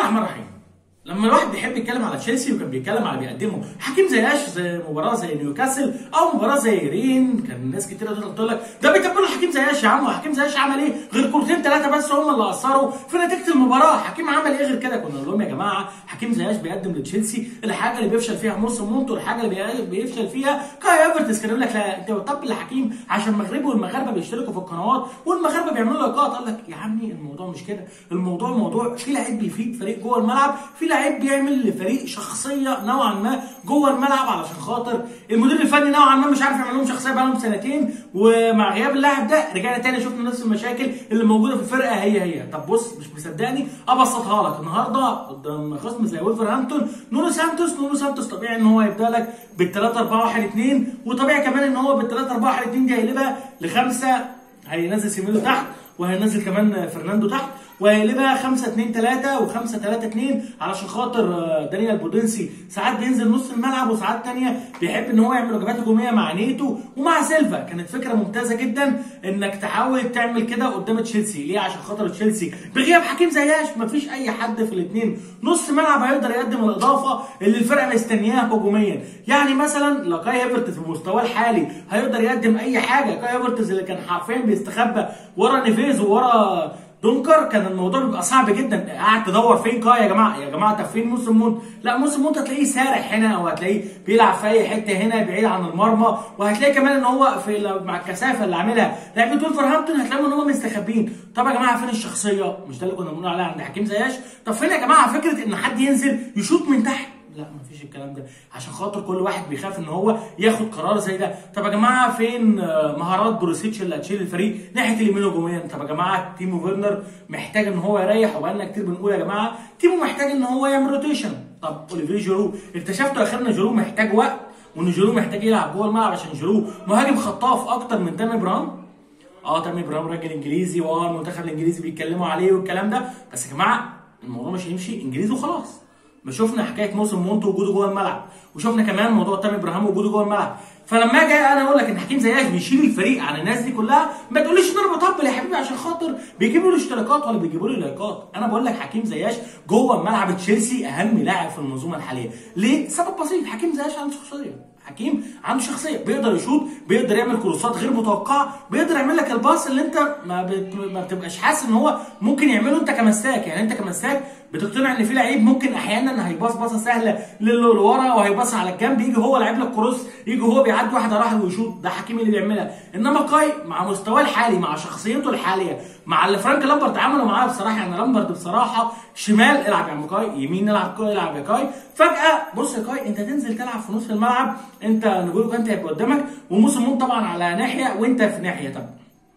الرحمن الرحيم لما الواحد بيحب يتكلم على تشيلسي وكان بيتكلم على بيقدمه حكيم زياش زي مباراه زي نيوكاسل او مباراه زي رين كان ناس كتير تقول لك ده بيتبلوا حكيم زياش يا عم وحكيم زياش عمل ايه غير كورتين ثلاثه بس هم اللي اثروا في نتيجه المباراه حكيم عمل ايه غير كده كنا نقول لهم يا جماعه حكيم زياش بيقدم لتشيلسي الحاجه اللي بيفشل فيها موسم مونتو الحاجه اللي بيفشل فيها كاي ايفرتس كان يقول لك لا انت بتطبل لحكيم عشان المغربي والمغاربه بيشتركوا في القنوات والمغاربه بيعملوا لايكات قال لك يا عمي الموضوع مش كده الموضوع موضوع في لعيب بيفيد فريق جوه الملعب في لعيب بيعمل لفريق شخصيه نوعا ما جوه الملعب علشان خاطر المدير الفني نوعا ما مش عارف يعمل لهم شخصيه بقى لهم سنتين ومع غياب اللاعب ده رجعنا تاني شفنا نفس المشاكل اللي موجوده في الفرقه هي هي طب بص مش مصدقني ابسطها لك النهارده قدام خصم زي ولفرهامبتون نونو سانتوس نونو سانتوس طبيعي ان هو يبدا لك بال 3 4 1 2 وطبيعي كمان ان هو بال 3 4 1 2 دي هيقلبها لخمسه هينزل سيميلو تحت وهينزل كمان فرناندو تحت وهيقلبها 5 2 3 و5 3 2 علشان خاطر دانيال بودنسي ساعات بينزل نص الملعب وساعات تانية بيحب ان هو يعمل وجبات هجوميه مع نيتو ومع سيلفا كانت فكره ممتازه جدا انك تحاول تعمل كده قدام تشيلسي ليه عشان خاطر تشيلسي بغياب حكيم زياش مفيش اي حد في الاثنين نص ملعب هيقدر يقدم الاضافه اللي الفرقه مستنياها هجوميا يعني مثلا لو كاي هيفرتز في مستواه الحالي هيقدر يقدم اي حاجه كاي هيفرتز اللي كان حرفيا بيستخبى ورا نيفيز وورا دونكر كان الموضوع بيبقى صعب جدا قاعد تدور فين كاي يا جماعه يا جماعه طب فين موسم مونت لا موسم مونت هتلاقيه سارح هنا او هتلاقيه بيلعب في اي حته هنا بعيد عن المرمى وهتلاقي كمان ان هو في مع الكثافه اللي عاملها لعيبه ولفرهامبتون هتلاقوا ان هم مستخبين طب يا جماعه فين الشخصيه مش ده اللي كنا بنقول عليها عند حكيم زياش طب فين يا جماعه فكره ان حد ينزل يشوط من تحت لا مفيش الكلام ده عشان خاطر كل واحد بيخاف ان هو ياخد قرار زي ده طب يا جماعه فين مهارات بروسيتش اللي هتشيل الفريق ناحيه اليمين هجوميا طب يا جماعه تيمو فيرنر محتاج ان هو يريح وبقالنا كتير بنقول يا جماعه تيمو محتاج ان هو يعمل روتيشن طب اوليفيه جيرو اكتشفتوا اخرنا جيرو محتاج وقت وان جيرو محتاج يلعب جوه الملعب عشان جيرو مهاجم خطاف اكتر من تامي ابراهيم اه تامي ابراهيم راجل انجليزي واه المنتخب الانجليزي بيتكلموا عليه والكلام ده بس يا جماعه الموضوع مش هيمشي انجليزي وخلاص ما شفنا حكايه موسم مونتو وجوده جوه الملعب وشفنا كمان موضوع تامي ابراهيم وجوده جوه الملعب فلما اجي انا اقول لك ان حكيم زياش بيشيل الفريق عن الناس دي كلها ما تقوليش ان انا بطبل يا حبيبي عشان خاطر بيجيبوا لي اشتراكات ولا بيجيبوا لي لايكات انا بقول لك حكيم زياش جوه ملعب تشيلسي اهم لاعب في المنظومه الحاليه ليه سبب بسيط حكيم زياش عنده شخصيه حكيم عنده شخصيه بيقدر يشوط بيقدر يعمل كروسات غير متوقعه بيقدر يعمل لك الباص اللي انت ما, بت... ما بتبقاش حاسس ان هو ممكن يعمله انت كمساك يعني انت كمساك بتقتنع ان في لعيب ممكن احيانا هيباص باصه سهله لورا وهيباص على الجنب يجي هو لعيب لك كروس يجي هو بيعدي واحد على واحد ويشوط ده حكيم اللي بيعملها انما كاي مع مستواه الحالي مع شخصيته الحاليه مع اللي فرانك لامبرد عمله معاه بصراحه يعني لامبرد بصراحه شمال العب يا عم كاي يمين العب كاي العب يا كاي فجاه بص يا كاي انت تنزل تلعب في نص الملعب انت نقول كانت هيبقى قدامك وموسم طبعا على ناحيه وانت في ناحيه طب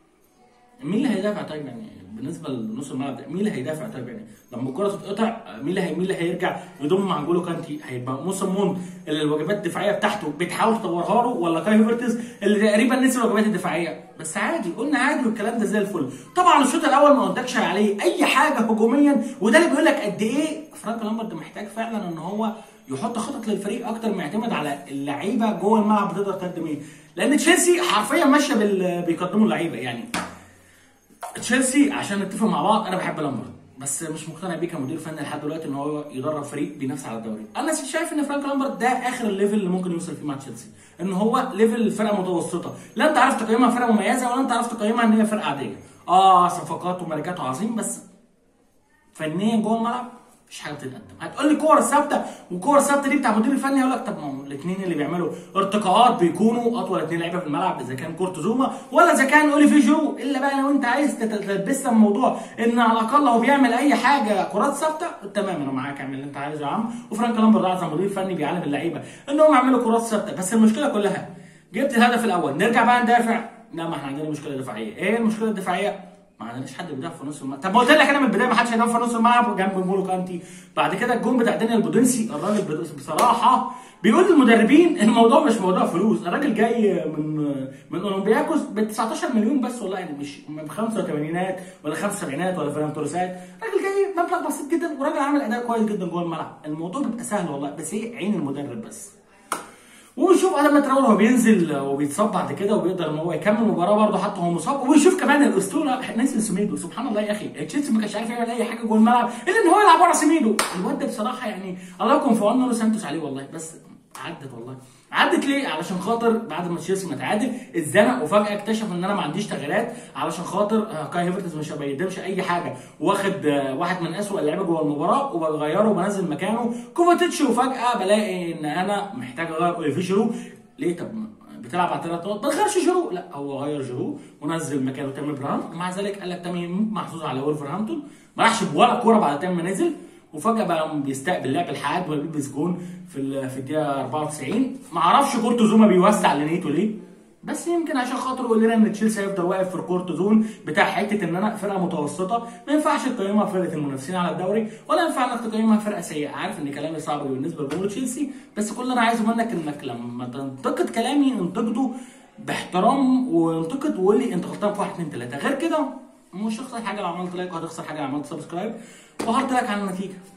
مين اللي هيدافع طيب يعني بالنسبه لنص الملعب ده مين اللي هيدافع طيب يعني لما الكره تتقطع مين اللي هي مين اللي هيرجع يضم مع نجولو كانتي هيبقى موسم مون اللي الواجبات الدفاعيه بتاعته بتحاول تطورها له ولا كاي هيفرتز اللي تقريبا نسي الواجبات الدفاعيه بس عادي قلنا عادي والكلام ده زي الفل طبعا الشوط الاول ما قدكش عليه اي حاجه هجوميا وده اللي بيقول لك قد ايه فرانك لامبرد محتاج فعلا ان هو يحط خطط للفريق اكتر ما يعتمد على اللعيبه جوه الملعب بتقدر تقدم ايه لان تشيلسي حرفيا ماشيه بال بيقدموا اللعيبه يعني تشيلسي عشان نتفق مع بعض انا بحب لامبرد بس مش مقتنع بيه كمدير فني لحد دلوقتي ان هو يدرب فريق بينافس على الدوري انا شايف ان فرانك لامبرد ده اخر الليفل اللي ممكن يوصل فيه مع تشيلسي ان هو ليفل فرقه متوسطه لا انت عارف تقيمها فرقه مميزه ولا انت عارف تقيمها ان هي فرقه عاديه اه صفقات وماركات عظيم بس فنيا جوه الملعب مفيش حاجه بتتقدم هتقول لي كور ثابته والكور الثابته دي بتاع المدير الفني هقول لك طب ما هم الاثنين اللي بيعملوا ارتقاءات بيكونوا اطول اثنين لعيبه في الملعب اذا كان كورتزوما ولا اذا كان اوليفي جو الا بقى لو انت عايز تلبسها الموضوع ان على الاقل هو بيعمل اي حاجه كرات ثابته تمام انا معاك اعمل اللي انت عايزه يا عم وفرانك لامبرد اعظم مدير فني بيعلم اللعيبه ان هم يعملوا كرات ثابته بس المشكله كلها جبت الهدف الاول نرجع بقى ندافع لا ما احنا عندنا مشكله دفاعيه ايه المشكله الدفاعيه ما عندناش حد بيدافع في نص الملعب طب ما قلت لك انا من البدايه ما حدش هيدافع في نص الملعب جنب مولو كانتي بعد كده الجون بتاع دانيال بودنسي الراجل بصراحه بيقول للمدربين الموضوع مش موضوع فلوس الراجل جاي من من اولمبياكوس ب 19 مليون بس والله يعني مش من 85 ولا 75 ولا فيران توريسات الراجل جاي مبلغ بسيط جدا وراجل عامل اداء كويس جدا جوه الملعب الموضوع بيبقى سهل والله بس هي عين المدرب بس وبيشوف ادم تراور هو بينزل وبيتصاب بعد كده وبيقدر ان هو يكمل المباراه برضه حتى هو مصاب وبيشوف كمان الاسطوره نيلسون سيميدو سبحان الله يا اخي تشيلسي ما كانش عارف يعمل اي حاجه جوه الملعب الا ان هو يلعب ورا سيميدو الواد ده بصراحه يعني الله يكون في عونه سانتوس عليه والله بس عدت والله عدت ليه؟ علشان خاطر بعد ما تشيلسي ما تعادل اتزنق وفجاه اكتشف ان انا ما عنديش تغييرات علشان خاطر آه، كاي هيفرتز مش بيقدمش اي حاجه واخد آه، واحد من اسوء اللعيبه جوه المباراه وبغيره وبنزل مكانه كوفاتيتش وفجاه بلاقي ان انا محتاج اغير اوليفي جيرو ليه طب ما بتلعب على ثلاث نقط ما تغيرش جيرو لا هو غير جيرو ونزل مكانه تامي ابراهام ومع ذلك قال لك تامي محظوظ على ولفرهامبتون ما راحش بولا كوره بعد تامي ما نزل وفجاه بقى بيستقبل لعب الحاد وبيلبس جون في ال- في الدقيقه 94 ما اعرفش كورتو زوما بيوسع لنيته ليه بس يمكن عشان خاطر يقول لنا ان تشيلسي هيفضل واقف في الكورت زون بتاع حته ان انا فرقه متوسطه ما ينفعش تقيمها فرقه المنافسين على الدوري ولا ينفع انك تقيمها فرقه سيئه عارف ان كلامي صعب بالنسبه لجمهور تشيلسي بس كل اللي انا عايزه منك انك لما تنتقد كلامي انتقده باحترام وانتقد وقول لي انت غلطان في 1 2 3 غير كده مش هتخسر حاجه لو عملت لايك وهتخسر حاجه لو عملت سبسكرايب وهارت لك على النتيجه